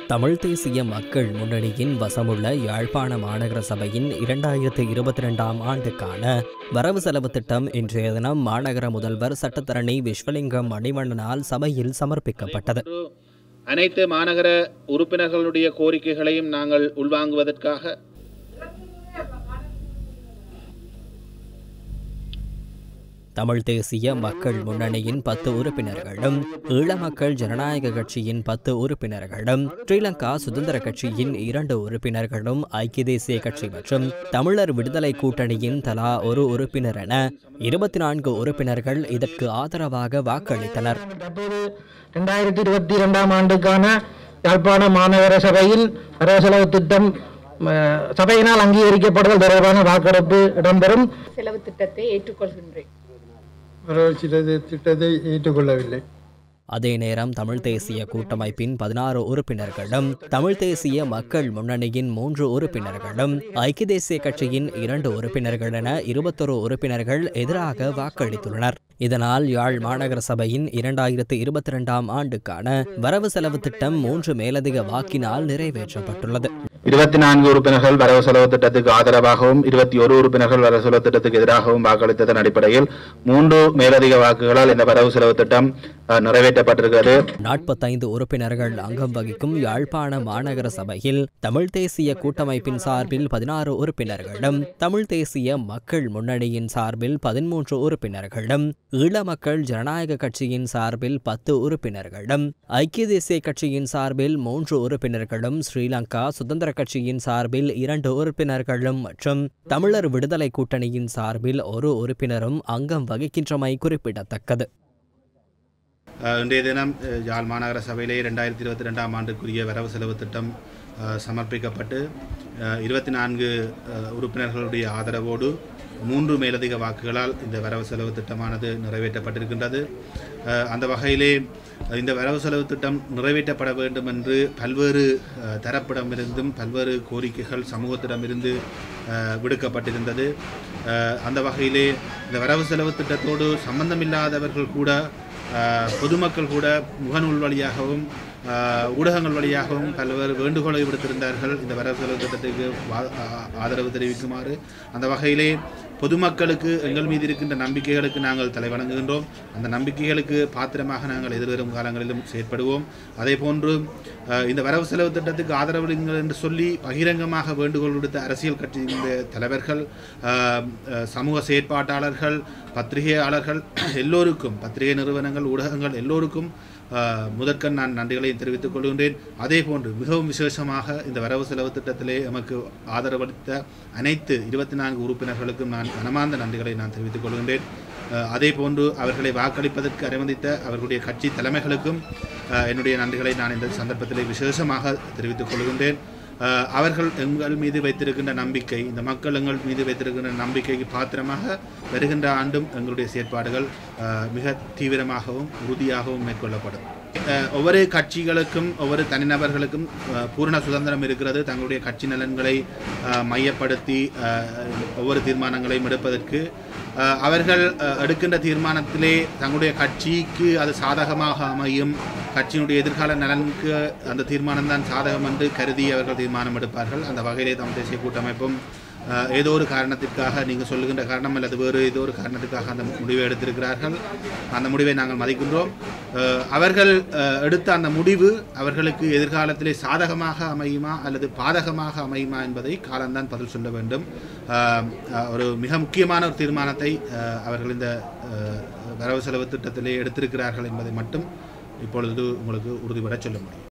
தமிழ் தேசிய மக்கள் முன்னணியின் வசமுள்ள யாழ்ப்பாண மாநகர சபையின் இரண்டாயிரத்து இருபத்தி ரெண்டாம் ஆண்டுக்கான வரவு செலவு திட்டம் இன்றைய தினம் மாநகர முதல்வர் சட்டத்தரணி விஸ்வலிங்கம் மணிவண்ணனால் சபையில் சமர்ப்பிக்கப்பட்டது அனைத்து மாநகர உறுப்பினர்களுடைய கோரிக்கைகளையும் நாங்கள் உள்வாங்குவதற்காக தமிழ் தேசிய மக்கள் முன்னணியின் பத்து உறுப்பினர்களும் ஈழ மக்கள் ஜனநாயக கட்சியின் பத்து உறுப்பினர்களும் ஸ்ரீலங்கா சுதந்திர கட்சியின் இரண்டு உறுப்பினர்களும் ஐக்கிய தேசிய கட்சி மற்றும் தமிழர் விடுதலை கூட்டணியின் தலா ஒரு உறுப்பினர் என இருபத்தி நான்கு உறுப்பினர்கள் இதற்கு ஆதரவாக வாக்களித்தனர் தற்போது ரெண்டாயிரத்தி இருபத்தி இரண்டாம் ஆண்டுக்கான யாழ்ப்பாண மாநகர சபையில் வரவு செலவு திட்டம் அஹ், சபையினால் அங்கீகரிக்கப்படுதல் தொடர்பான வாக்கெடுப்பு இடம்பெறும் செலவு திட்டத்தை ஏற்றுக்கொள்கின்றேன் வரவு சிலது திட்டத்தை ஏற்றுக்கொள்ளவில்லை அதே நேரம் தமிழ் தேசிய கூட்டமைப்பின் பதினாறு உறுப்பினர்களும் தமிழ் தேசிய மக்கள் முன்னணியின் மூன்று உறுப்பினர்களும் ஐக்கிய தேசிய கட்சியின் இரண்டு உறுப்பினர்கள் என இருபத்தொரு உறுப்பினர்கள் எதிராக வாக்களித்துள்ளனர் இதனால் யாழ் மாநகர சபையின் இரண்டாயிரத்து இருபத்தி ரெண்டாம் ஆண்டுக்கான வரவு செலவு திட்டம் மூன்று மேலதிக வாக்கினால் நிறைவேற்றப்பட்டுள்ளது இருபத்தி நான்கு உறுப்பினர்கள் வரவு செலவு திட்டத்துக்கு ஆதரவாகவும் இருபத்தி ஒரு உறுப்பினர்கள் வரவு செலவு திட்டத்துக்கு எதிராகவும் வாக்களித்ததன் அடிப்படையில் மூன்று மேலதிக வாக்குகளால் இந்த வரவு செலவு திட்டம் அஹ், நிறைவேற்றப்பட்டிருக்கிறது நாற்பத்தைந்து உறுப்பினர்கள் அங்கம் வகிக்கும் யாழ்ப்பாண மாநகர சபையில் தமிழ் தேசிய கூட்டமைப்பின் சார்பில் பதினாறு உறுப்பினர்களும் தமிழ் தேசிய மக்கள் முன்னணியின் சார்பில் பதிமூன்று உறுப்பினர்களும் ஈழ மக்கள் ஜனநாயக கட்சியின் சார்பில் பத்து உறுப்பினர்களும் ஐக்கிய தேசிய கட்சியின் சார்பில் மூன்று உறுப்பினர்களும் ஸ்ரீலங்கா சுதந்திர கட்சியின் சார்பில் இரண்டு உறுப்பினர்களும் மற்றும் தமிழர் விடுதலை கூட்டணியின் சார்பில் ஒரு உறுப்பினரும் அங்கம் வகிக்கின்றமை குறிப்பிடத்தக்கது அஹ், இன்றைய தினம் அஹ், யாழ் மாநகர சபையிலே ரெண்டாயிரத்தி இருபத்தி ரெண்டாம் ஆண்டுக்குரிய வரவு செலவு திட்டம் அஹ், சமர்ப்பிக்கப்பட்டு இருபத்தி நான்கு உறுப்பினர்களுடைய ஆதரவோடு மூன்று மேலதிக வாக்குகளால் இந்த வரவு செலவு திட்டமானது நிறைவேற்றப்பட்டிருக்கின்றது அஹ், அந்த வகையிலே இந்த வரவு செலவு திட்டம் நிறைவேற்றப்பட வேண்டும் என்று பல்வேறு அஹ், தரப்பிடமிருந்தும் பல்வேறு கோரிக்கைகள் சமூகத்திடமிருந்து அஹ், விடுக்கப்பட்டிருந்தது அஹ், அந்த வகையிலே இந்த வரவு செலவு திட்டத்தோடு சம்பந்தமில்லாதவர்கள் கூட ஆஹ் பொதுமக்கள் கூட முகநூல் வழியாகவும் ஆஹ் ஊடகங்கள் வழியாகவும் பல்வேறு வேண்டுகோளை விடுத்திருந்தார்கள் இந்த வரவு செலவு திட்டத்துக்கு வா- ஆ- ஆதரவு தெரிவிக்குமாறு அந்த வகையிலே பொதுமக்களுக்கு எங்கள் மீது இருக்கின்ற நம்பிக்கைகளுக்கு நாங்கள் தலைவணங்குகின்றோம் அந்த நம்பிக்கைகளுக்கு பாத்திரமாக நாங்கள் எதிர்வரும் காலங்களிலும் செயற்படுவோம் அதே போன்று ஆஹ் இந்த வரவு செலவு திட்டத்துக்கு ஆதரவளிங்கள் என்று சொல்லி பகிரங்கமாக வேண்டுகோள் விடுத்த அரசியல் கட்சியின் தலைவர்கள் ஆஹ் ஆஹ் சமூக செயற்பாட்டாளர்கள் பத்திரிகையாளர்கள் எல்லோருக்கும் பத்திரிகை நிறுவனங்கள் ஊடகங்கள் எல்லோருக்கும் ஆஹ் முதற்கண் நான் நன்றிகளை தெரிவித்துக் கொள்கின்றேன் அதே போன்று மிகவும் விசேஷமாக இந்த வரவு செலவு திட்டத்திலே எமக்கு ஆதரவளித்த அனைத்து இருபத்தி நான்கு உறுப்பினர்களுக்கும் நான் மனமார்ந்த நன்றிகளை நான் தெரிவித்துக் கொள்கின்றேன் ஆஹ் அதே போன்று அவர்களை வாக்களிப்பதற்கு அனுமதித்த அவர்களுடைய கட்சி தலைமைகளுக்கும் ஆஹ் என்னுடைய நன்றிகளை நான் இந்த சந்தர்ப்பத்திலே விசேஷமாக தெரிவித்துக் கொள்கின்றேன் ஆஹ் அவர்கள் எங்கள் மீது வைத்திருக்கின்ற நம்பிக்கை இந்த மக்கள் எங்கள் மீது வைத்திருக்கின்ற நம்பிக்கைக்கு பாத்திரமாக வருகின்ற ஆண்டும் எங்களுடைய செயற்பாடுகள் ஆஹ் மிக தீவிரமாகவும் உறுதியாகவும் மேற்கொள்ளப்படும் ஆஹ் ஒவ்வொரு கட்சிகளுக்கும் ஒவ்வொரு தனிநபர்களுக்கும் ஆஹ் பூரண சுதந்திரம் இருக்கிறது தங்களுடைய கட்சி நலன்களை ஆஹ் மையப்படுத்தி ஆஹ் ஒவ்வொரு தீர்மானங்களையும் எடுப்பதற்கு ஆஹ் அவர்கள் ஆஹ் எடுக்கின்ற தீர்மானத்திலே தங்களுடைய கட்சிக்கு அது சாதகமாக அமையும் கட்சியினுடைய எதிர்கால நலனுக்கு அந்த தீர்மானம் தான் சாதகம் என்று கருதி அவர்கள் தீர்மானம் எடுப்பார்கள் அந்த வகையிலே தமிழ் தேசிய கூட்டமைப்பும் ஆஹ் ஏதோ ஒரு காரணத்திற்காக நீங்கள் சொல்லுகின்ற காரணம் அல்லது வேறு ஏதோ ஒரு காரணத்துக்காக அந்த முடிவை எடுத்திருக்கிறார்கள் அந்த முடிவை நாங்கள் மதிக்கின்றோம் ஆஹ் அவர்கள் ஆஹ் எடுத்த அந்த முடிவு அவர்களுக்கு எதிர்காலத்திலே சாதகமாக அமையுமா அல்லது பாதகமாக அமையுமா என்பதை காலம்தான் பதில் சொல்ல வேண்டும் ஆஹ் ஆஹ் ஒரு மிக முக்கியமான ஒரு தீர்மானத்தை ஆஹ் அவர்கள் இந்த ஆஹ் வரவு செலவு திட்டத்திலே எடுத்திருக்கிறார்கள் என்பதை மட்டும் இப்பொழுது உங்களுக்கு உறுதிபட சொல்ல முடியும்